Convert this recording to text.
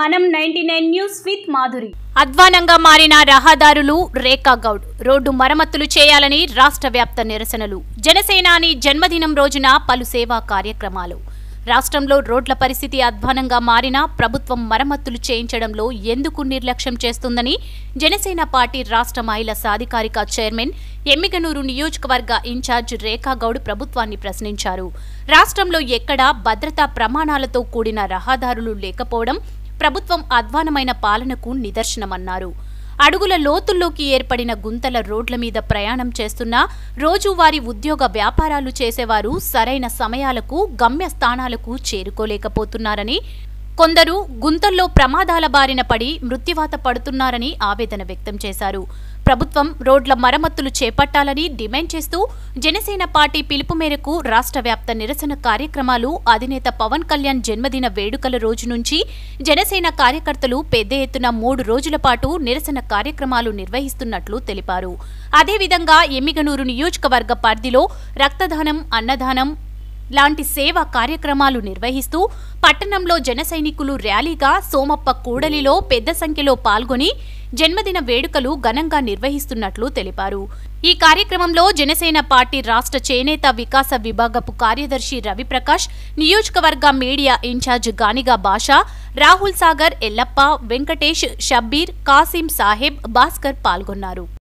మనం ninety nine news with Madhuri అధ్వానంగా మారిన రహదారులు రేఖా గౌడ్ రోడ్డు మరమ్మతులు చేయాలని రాష్ట్ర వ్యాప్త నిరసనలు జనసేనాని జన్మదినం రోజున పలు సేవా కార్యక్రమాలు రాష్ట్రంలో రోడ్ల పరిస్థితి అధ్వానంగా మారినా ప్రభుత్వం మరమ్మతులు చేయించడంలో ఎందుకు నిర్లక్ష్యం చేస్తుందని జనసేన పార్టీ రాష్ట్ర మహిళా సాధికారిక చైర్మన్ ఎమ్మిగనూరు నియోజకవర్గ ఇన్ఛార్జ్ రేఖా గౌడ్ ప్రభుత్వాన్ని ప్రశ్నించారు రాష్ట్రంలో ఎక్కడా భద్రతా ప్రమాణాలతో కూడిన రహదారులు లేకపోవడం ప్రభుత్వం అధ్వానమైన పాలనకు నిదర్శనమన్నారు అడుగుల లోతుల్లోకి ఏర్పడిన గుంతల రోడ్ల మీద ప్రయాణం చేస్తున్న రోజువారీ ఉద్యోగ వ్యాపారాలు చేసేవారు సరైన సమయాలకు గమ్యస్థానాలకు చేరుకోలేకపోతున్నారని కొందరు గుంతల్లో ప్రమాదాల బారిన పడి మృత్యువాత పడుతున్నారని ఆవేదన వ్యక్తం చేశారు ప్రభుత్వం రోడ్ల మరమ్మతులు చేపట్టాలని డిమాండ్ చేస్తూ జనసేన పార్టీ పిలుపు మేరకు రాష్ట్ర వ్యాప్త నిరసన కార్యక్రమాలు అధినేత పవన్ కళ్యాణ్ జన్మదిన వేడుకల రోజు నుంచి జనసేన కార్యకర్తలు పెద్ద ఎత్తున మూడు రోజుల పాటు నిరసన కార్యక్రమాలు నిర్వహిస్తున్నట్లు తెలిపారు అదేవిధంగా ఎమ్మిగనూరు నియోజకవర్గ పరిధిలో రక్తదానం అన్నదానం లాంటి సేవా కార్యక్రమాలు నిర్వహిస్తూ పట్టణంలో జన సైనికులు ర్యాలీగా సోమప్ప కూడలిలో పెద్ద సంఖ్యలో పాల్గొని జన్మదిన వేడుకలు ఘనంగా నిర్వహిస్తున్నట్లు తెలిపారు ఈ కార్యక్రమంలో జనసేన పార్టీ రాష్ట్ర చేనేత వికాస విభాగపు కార్యదర్శి రవిప్రకాష్ నియోజకవర్గ మీడియా ఇన్ఛార్జ్ గానిగా బాషా రాహుల్ సాగర్ ఎల్లప్ప వెంకటేష్ షబ్బీర్ కాసిం సాహెబ్ భాస్కర్ పాల్గొన్నారు